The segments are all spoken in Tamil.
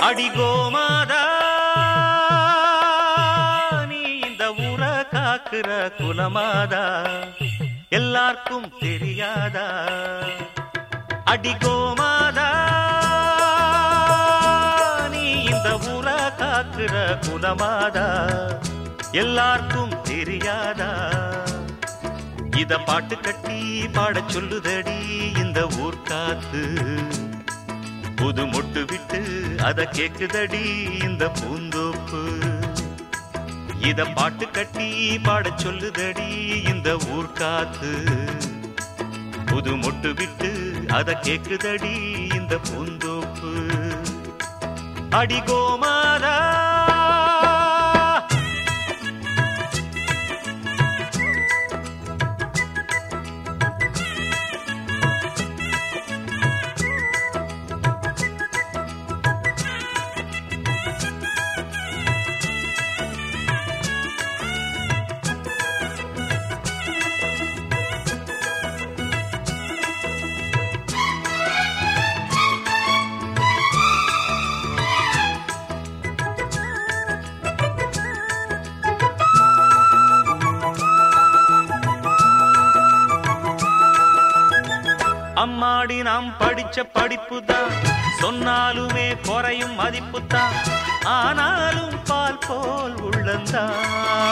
அடி கோமாதா நீ இந்த ஊர காக்குற குலமாதா எல்லாருக்கும் தெரியாதா அடி கோமாதா நீ இந்த ஊர காக்குற குலமாதா எல்லாருக்கும் தெரியாதா இத பாட்டு கட்டி பாடச் சொல்லுதடி இந்த ஊர் காத்து புது மொட்டு விட்டு அத கேக்குதடி இந்த பூந்தோப்பு இத பாட்டு கட்டி பாடச் சொல்லுதடி இந்த ஊர் காத்து புது மொட்டு விட்டு அத கேக்குதடி இந்த பூந்தோப்பு அடி கோமாதா அம்மாடி நாம் படிச்ச படிப்பு தான் சொன்னாலுமே குறையும் மதிப்பு தான் ஆனாலும் பால் போல் உள்ளந்தான்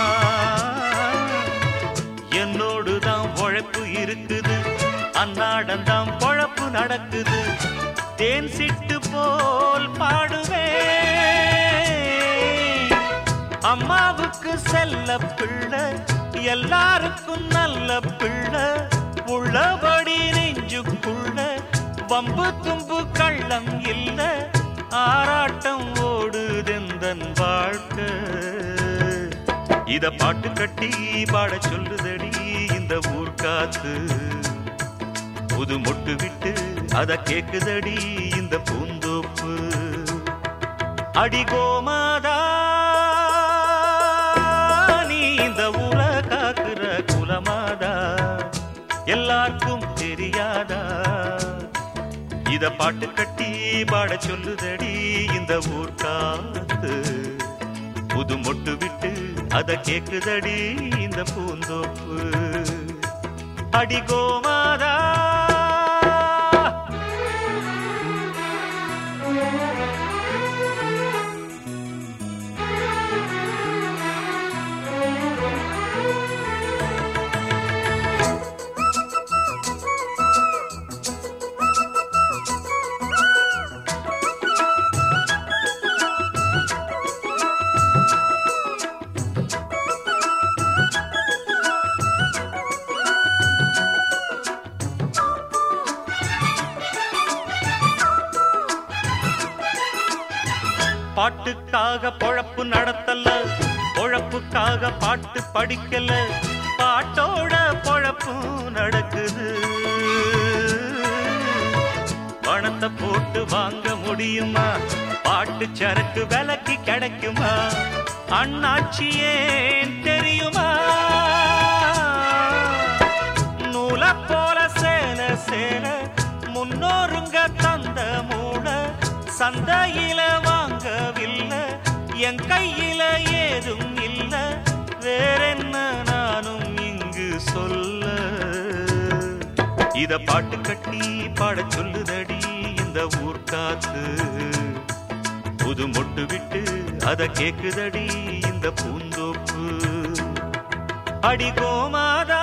என்னோடு தான் உழைப்பு இருக்குது அன்னாடந்தான் பொழப்பு நடக்குது தேன் சிட்டு போல் பாடுவேன் அம்மாவுக்கு செல்ல பிள்ளை எல்லாருக்கும் நல்ல பிள்ளை உள்ளபடி நெஞ்சுக்குள்ள வம்பு தும்பு கள்ளம் இல்ல ஆராட்டம் ஓடுதெந்தன் வாழ்க்கை இத பாட்டு கட்டி பாட சொல்லுதடி இந்த ஊர் காத்து புது மொட்டு விட்டு அத கேக்குதடி இந்த பூந்தோப்பு அடி கோமாதா நீ இந்த ஊர காக்குற குலமாதா எல்லாருக்கும் தெரியாதா இத பாட்டு கட்டி பாட சொல்லுதடி இந்த ஊர் காத்து புது மொட்டு விட்டு அத கேக்குதடி இந்த பூந்தோப்பு அடி கோமாதா பாட்டுக்காக பொழப்பு நடத்தல பொழப்புக்காக பாட்டு படிக்கல பாட்டோட பொழப்பும் நடக்குது பணத்தை போட்டு வாங்க முடியுமா பாட்டு சரக்கு விலைக்கு கிடைக்குமா அண்ணாச்சி ஏன் தெரியுமா நூல போல சேல சேல முன்னோருங்க தந்த மூட சந்தையில வாங்கவில்லை என் கையில ஏதும் இல்ல வேறென்ன நானும் இங்கு சொல்ல இத பாட்டு கட்டி பாட சொல்லுதடி இந்த ஊர் காத்து புது மொட்டு விட்டு அத கேக்குதடி இந்த பூந்தோப்பு அடி கோமாதா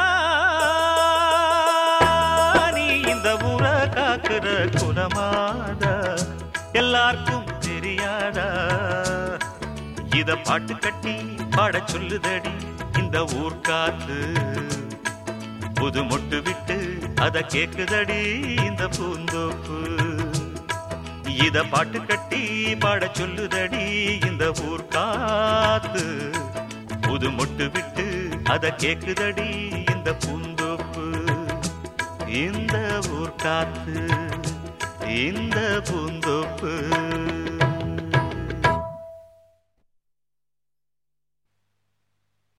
நீ இந்த ஊர காக்குற குலமாதா எல்லாருக்கும் தெரியாதா இத பாட்டு கட்டி பாட சொல்லுதடி இந்த ஊர் காத்து புது மொட்டு விட்டு அத கேக்குதடி இந்த பூந்தோப்பு இத பாட்டு கட்டி பாட சொல்லுதடி இந்த ஊர் காத்து புது மொட்டு விட்டு அத கேக்குதடி இந்த பூந்தோப்பு இந்த ஊர் காத்து இந்த பூந்தோப்பு